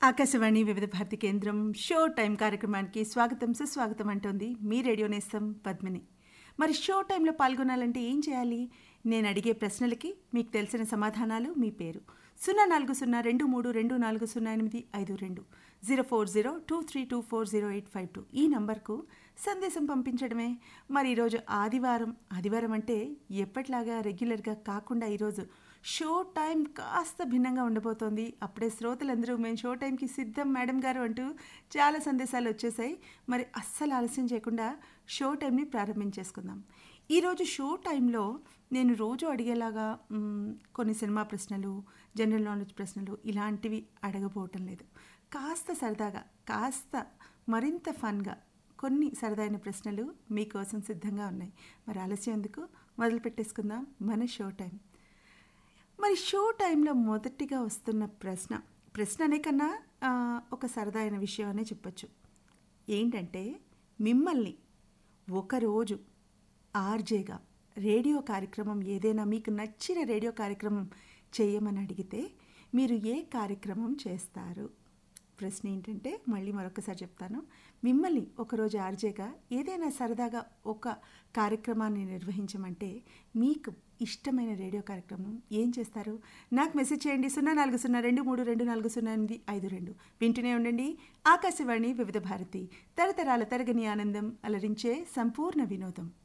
ఆకాశవాణి వివిధ భారతి కేంద్రం show time కార్యక్రమానికి స్వాగతం సుస్వాగతం అంటోంది మీ రేడియో నేస్తం పద్మిని మరి షో టైంలో పాల్గొనాలంటే ఏం చేయాలి నేను అడిగే ప్రశ్నలకి మీకు తెలిసిన సమాధానాలు మీ పేరు సున్నా నాలుగు సున్నా రెండు మూడు రెండు నాలుగు సున్నా ఎనిమిది ఐదు రెండు zero four zero two three two four zero eight five two ఈ నంబర్కు సందేశం పంపించడమే మరి ఈరోజు ఆదివారం ఆదివారం అంటే ఎప్పట్లాగా రెగ్యులర్గా కాకుండా ఈరోజు షో టైం కాస్త భిన్నంగా ఉండబోతోంది అప్పుడే శ్రోతలందరూ మేము షో టైంకి సిద్ధం మేడం గారు అంటూ చాలా సందేశాలు వచ్చేసాయి మరి అస్సలు ఆలస్యం చేయకుండా షో టైంని ప్రారంభించేసుకుందాం ఈరోజు షో టైంలో నేను రోజు అడిగేలాగా మ్, కొన్ని సినిమా ప్రశ్నలు జనరల్ నాలెడ్జ్ ప్రశ్నలు ఇలాంటివి అడగబోవటం లేదు కాస్త సరదాగా కాస్త మరింత ఫన్గా కొన్ని సరదైన ప్రశ్నలు మీకోసం సిద్ధంగా ఉన్నాయి మరి ఆలస్యం ఎందుకు మొదలు పెట్టేసుకుందాం మన షో టైం మరి షో టైంలో మొదటిగా వస్తున్న ప్రశ్న ప్రశ్న అనే కన్నా ఆ, ఒక సరదాయిన విషయం అనే చెప్పచ్చు ఏంటంటే మిమ్మల్ని ఒకరోజు ఆర్జేగా రేడియో కార్యక్రమం ఏదైనా మీకు నచ్చిన రేడియో కార్యక్రమం చేయమని అడిగితే మీరు ఏ కార్యక్రమం చేస్తారు ప్రశ్న ఏంటంటే మళ్ళీ మరొకసారి చెప్తాను మిమ్మల్ని ఒకరోజు ఆర్జేగా ఏదైనా సరదాగా ఒక కార్యక్రమాన్ని నిర్వహించమంటే మీకు ఇష్టమైన రేడియో కార్యక్రమం ఏం చేస్తారు నాకు మెసేజ్ చేయండి సున్నా నాలుగు సున్నా రెండు మూడు రెండు నాలుగు సున్నా ఎనిమిది ఐదు రెండు వింటూనే ఉండండి ఆకాశవాణి వివిధ భారతి తరతరాల తరగని ఆనందం అలరించే సంపూర్ణ వినోదం